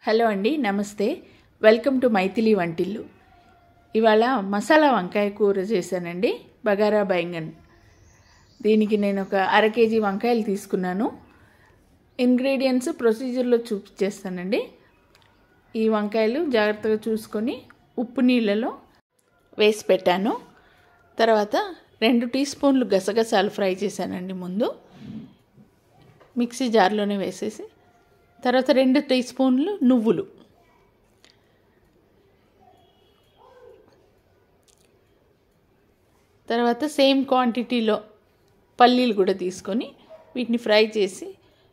hello అండి నమస్తే welcome to Maithili వంటిల్లు ఇవాళ మసాలా వంకాయ కూర చేశానండి బగారా బైంగన్ దీనికి నేను ఒక అర కేజీ వంకాయలు తీసుకున్నాను ఇంగ్రీడియంట్స్ ప్రొసీజర్లో చూపించేస్తానండి ఈ వంకాయలు జాగ్రత్తగా చూసుకొని ఉప్పు నీళ్ళలో వేసి పెట్టాను తర్వాత రెండు టీ స్పూన్లు గసగసాలు ఫ్రై చేశానండి ముందు మిక్సీ జార్లోనే వేసేసి తర్వాత రెండు టీ స్పూన్లు నువ్వులు తర్వాత సేమ్ క్వాంటిటీలో పల్లీలు కూడా తీసుకొని వీటిని ఫ్రై చేసి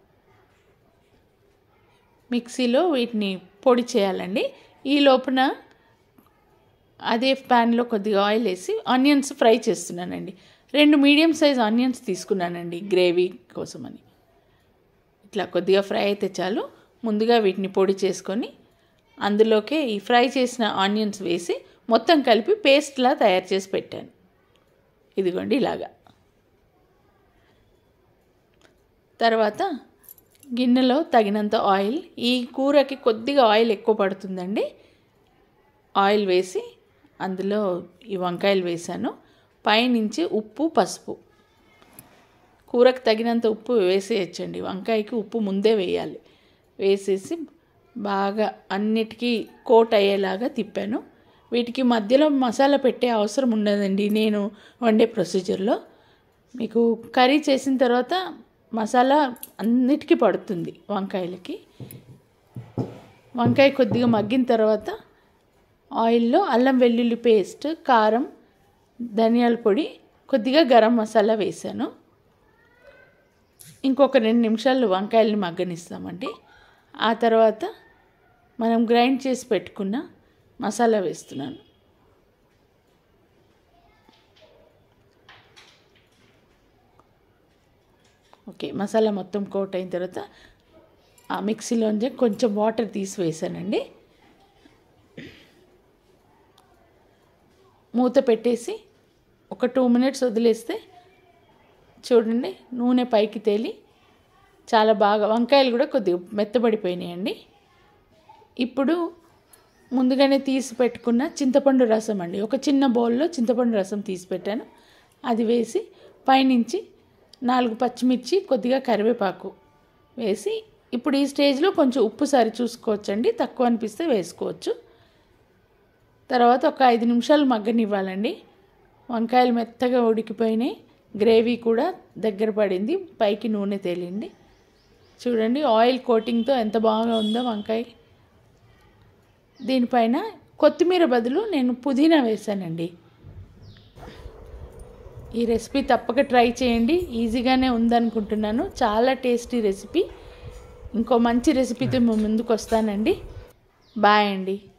మిక్సీలో వీటిని పొడి చేయాలండి ఈ లోపున అదే ప్యాన్లో కొద్దిగా ఆయిల్ వేసి ఆనియన్స్ ఫ్రై చేస్తున్నానండి రెండు మీడియం సైజ్ ఆనియన్స్ తీసుకున్నానండి గ్రేవీ కోసమని ఇట్లా కొద్దిగా ఫ్రై అయితే చాలు ముందుగా వీటిని పొడి చేసుకొని అందులోకే ఈ ఫ్రై చేసిన ఆనియన్స్ వేసి మొత్తం కలిపి పేస్ట్లా తయారు చేసి పెట్టాను ఇదిగోండి ఇలాగా తర్వాత గిన్నెలో తగినంత ఆయిల్ ఈ కూరకి కొద్దిగా ఆయిల్ ఎక్కువ పడుతుందండి ఆయిల్ వేసి అందులో ఈ వంకాయలు వేసాను పైనుంచి ఉప్పు పసుపు కూరకు తగినంత ఉప్పు వేసేయచ్చండి వంకాయకి ఉప్పు ముందే వేయాలి వేసేసి బాగా అన్నిటికీ కోట్ అయ్యేలాగా తిప్పాను వీటికి మధ్యలో మసాలా పెట్టే అవసరం ఉండదండి నేను వండే ప్రొసీజర్లో మీకు కర్రీ చేసిన తర్వాత మసాలా అన్నిటికీ పడుతుంది వంకాయలకి వంకాయ కొద్దిగా మగ్గిన తర్వాత ఆయిల్లో అల్లం వెల్లుల్లి పేస్ట్ కారం ధనియాల పొడి కొద్దిగా గరం మసాలా వేసాను ఇంకొక రెండు నిమిషాలు వంకాయలని మగ్గనిస్తామండి ఆ తర్వాత మనం గ్రైండ్ చేసి పెట్టుకున్న మసాలా వేస్తున్నాను ఓకే మసాలా మొత్తం కోట్ అయిన తర్వాత ఆ మిక్సీలోంచి కొంచెం వాటర్ తీసి వేసానండి మూత పెట్టేసి ఒక టూ మినిట్స్ వదిలేస్తే చూడండి నూనె పైకి తేలి చాలా బాగా వంకాయలు కూడా కొద్దిగా మెత్తబడిపోయినాయండి ఇప్పుడు ముందుగానే తీసి పెట్టుకున్న చింతపండు రసం అండి ఒక చిన్న బౌల్లో చింతపండు రసం తీసి పెట్టాను అది వేసి పైనుంచి నాలుగు పచ్చిమిర్చి కొద్దిగా కరివేపాకు వేసి ఇప్పుడు ఈ స్టేజ్లో కొంచెం ఉప్పు సరి చూసుకోవచ్చండి తక్కువ అనిపిస్తే వేసుకోవచ్చు తర్వాత ఒక ఐదు నిమిషాలు మగ్గనివ్వాలండి వంకాయలు మెత్తగా ఉడికిపోయినాయి గ్రేవీ కూడా దగ్గర పడింది పైకి నూనె తేలింది చూడండి ఆయిల్ కోటింగ్తో ఎంత బాగా ఉందో వంకాయ దీనిపైన కొత్తిమీర బదులు నేను పుదీనా వేసానండి ఈ రెసిపీ తప్పక ట్రై చేయండి ఈజీగానే ఉందనుకుంటున్నాను చాలా టేస్టీ రెసిపీ ఇంకో మంచి రెసిపీతో ముందుకు వస్తానండి బాయ్ అండి